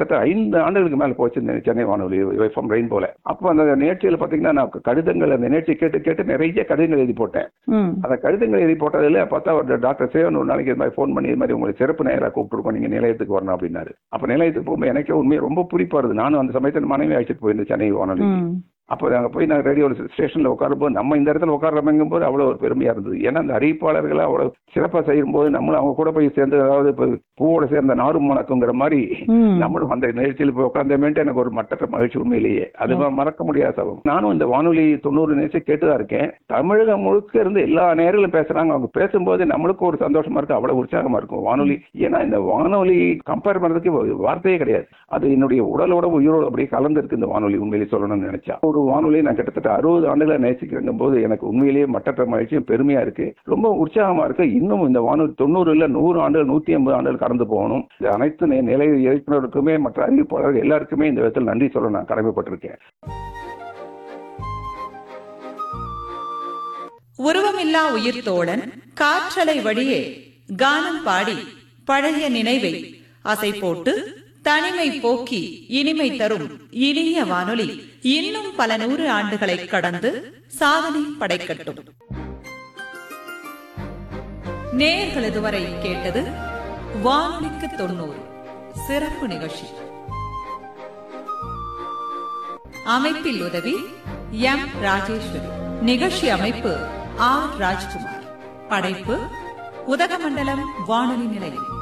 கிட்டத்தட்ட ஐந்து ஆண்டுகளுக்கு மேல போச்சு இந்த சென்னை வானொலி எஃப்எம் ரெயின் போல அப்போ அந்த நிகழ்ச்சியில பாத்தீங்கன்னா நான் கடிதங்கள் அந்த நிகழ்ச்சி கேட்டு கேட்டு நிறைய கடிதங்கள் எழுதி போட்டேன் ம் அந்த கடிதங்கள் எழுதி போட்டதுல பார்த்தா ஒரு டாக்டர் சேவன் ஒரு நாளைக்கு இது மாதிரி ஃபோன் பண்ணி இது மாதிரி உங்களுக்கு சிறப்பு நேராக கூப்பிட்டுருக்கோம் நீங்க நிலையத்துக்கு வரணும் அப்படின்னாரு அப்ப நிலையத்துக்கு போகும்போது எனக்கே உண்மையை ரொம்ப குறிப்பா இருந்தது நானும் அந்த சமயத்தில் மனைவி அழைச்சிட்டு போயிருந்தேன் சென்னை வானொலி ம் அப்போ அங்கே போய் நான் ரேடியோ ஸ்டேஷனில் உட்காரும்போது நம்ம இந்த இடத்துல உட்காரமைங்கும் போது அவ்வளோ ஒரு பெருமையாக இருந்தது ஏன்னா அந்த அறிவிப்பாளர்களை அவ்வளோ சிறப்பாக செய்யும்போது நம்மளும் அவங்க கூட போய் சேர்ந்து அதாவது இப்போ பூவோட சேர்ந்த நாரும் மணக்குங்கிற மாதிரி ம் நம்மளும் அந்த நிகழ்ச்சியில் போய் உட்காந்தமேட்டு எனக்கு ஒரு மட்டற்ற மகிழ்ச்சி உண்மையிலேயே அது மறக்க முடியாத சபம் நானும் இந்த வானொலி தொண்ணூறு நிகழ்ச்சி கேட்டுதான் இருக்கேன் தமிழகம் முழுக்க இருந்து எல்லா நேரிலும் பேசுறாங்க அவங்க பேசும்போது நம்மளுக்கும் ஒரு சந்தோஷமா இருக்கு அவ்வளவு உற்சாகமா இருக்கும் வானொலி ஏன்னா இந்த வானொலி கம்பேர் பண்றதுக்கு ஒரு வார்த்தையே கிடையாது அது என்னுடைய உடலோட உயிரோட அப்படியே கலந்துருக்கு இந்த வானொலி உண்மையிலேயே சொல்லணும்னு நினைச்சா ஒரு வானொலி நான் கிட்டத்தட்ட அறுபது ஆண்டுகளை நேசிக்கிறங்கும் போது எனக்கு உண்மையிலேயே மட்டற்ற மகிழ்ச்சியும் பெருமையா இருக்கு ரொம்ப உற்சாகமா இருக்கு இன்னும் இந்த வானொலி தொண்ணூறு இல்ல நூறு ஆண்டுகள் நூத்தி ஐம்பது ஆண்டுகள் கடந்து போகணும் இது அனைத்து நி- நிலை இயக்குநருக்குமே மற்ற அறிவிப்பாளர்கள் எல்லாருக்குமே இந்த விதத்தில் நன்றி சொல்ல நான் கடமைப்பட்டிருக்கேன் உருவமில்லா உயிர் தோழன் காற்றலை வழியே கானம் பாடி பழைய நினைவை அசை போட்டு தனிமை போக்கி இனிமை தரும் இனிய வானொலி இன்னும் பல நூறு ஆண்டுகளை கடந்து சாதனை படைக்கட்டும் நேயர்கள் இதுவரை கேட்டது வானொலிக்கு தொண்ணூறு சிறப்பு நிகழ்ச்சி அமைப்பில் உதவி எம் ராஜேஸ்வரி நிகழ்ச்சி அமைப்பு ஆர் ராஜ்குமார் படைப்பு உதகமண்டலம் வானொலி நிலையம்